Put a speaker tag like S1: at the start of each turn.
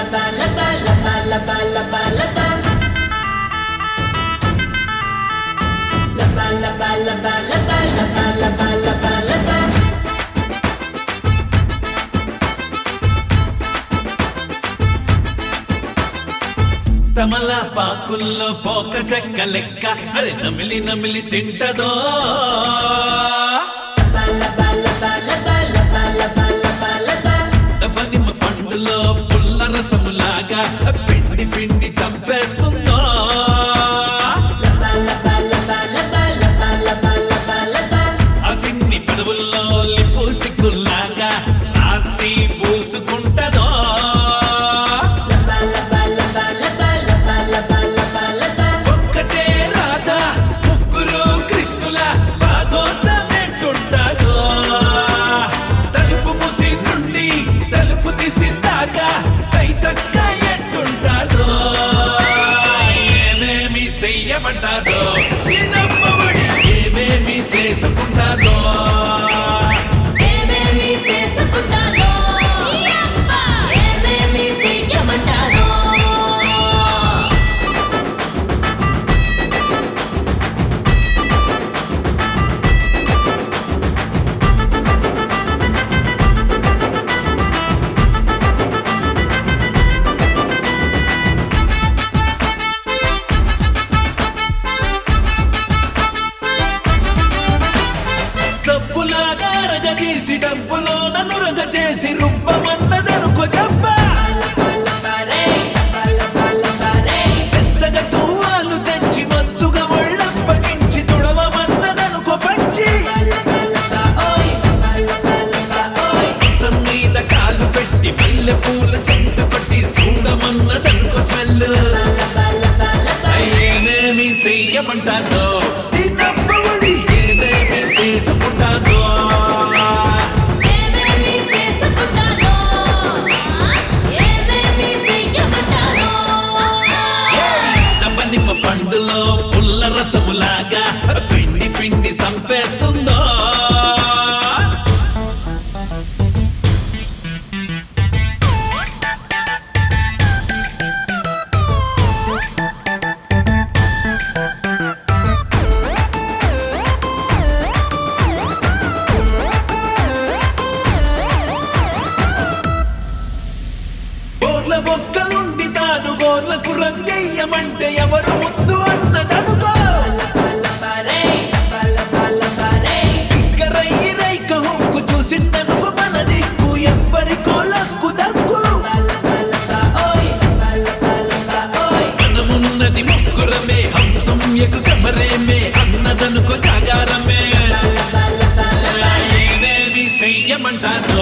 S1: తమలపాకుల్లో పోక చెక్క లెక్క అరే నమిలి నమిలి తింటదో పనిమ పండులో పుల్ల రసములాగా పిండి పిండి చంపేస్తుందో ఆ సిన్ని పెదవుల్లో లిప్స్టిక్కుల్లాగా రాసి పూసుకుంటదో ఒక్కటే రాధా ముగ్గురు కృష్ణుల బాగోతమెంటుంటాదో తలుపు ముసి నుండి తలుపు తీసి దాకా తైతక్క ఎట్టుంటాదో ఏమేమి చెయ్యమంటాదో ఈ నమ్మబడి ఏమేమి చేసుకుంటాదో
S2: ఏమేమి చేసుకుంటానో ఏమేమి చెయ్యమంటానో
S1: డబ్బులాగా అరగదీసి డబ్బులో నన్ను చేసి రుబ్బమన్నదనుకో చెప్ప పెద్దగా తువ్వాలు తెచ్చి మత్తుగా ఒళ్ళప్పగించి తుడవమన్నదనుకో పంచి మంచం మీద కాలు పెట్టి మల్లె పూల సెంటు పట్టి చూడమన్నదనుకో స్మెల్ ఏమేమి చెయ్యమంటాదో తిన్నప్పటి ఏమేమి చేసుకుంటాదో
S2: ఏమేమి చేసుకుంటానో ఏమేమి చెయ్యమంటానో
S1: నిమ్మ పండులో పుల్ల రసములాగా పిండి పిండి సంపేస్తుందో గోర్ల బొక్కలుండి తాను గోర్లకు రంగయ్యమంటే ఎవరు ముద్దు అన్నదనుకో ఇక్కరయ్యి రైక హొంకు చూసి తనుకు మన దిక్కు ఎవ్వరి కోలక్కు దక్కు మనమున్నది ముగ్గురమే హంతం ఎకు కమరేమే అన్నదనుకో జాగారమే ఏమేమి చెయ్యమంటాను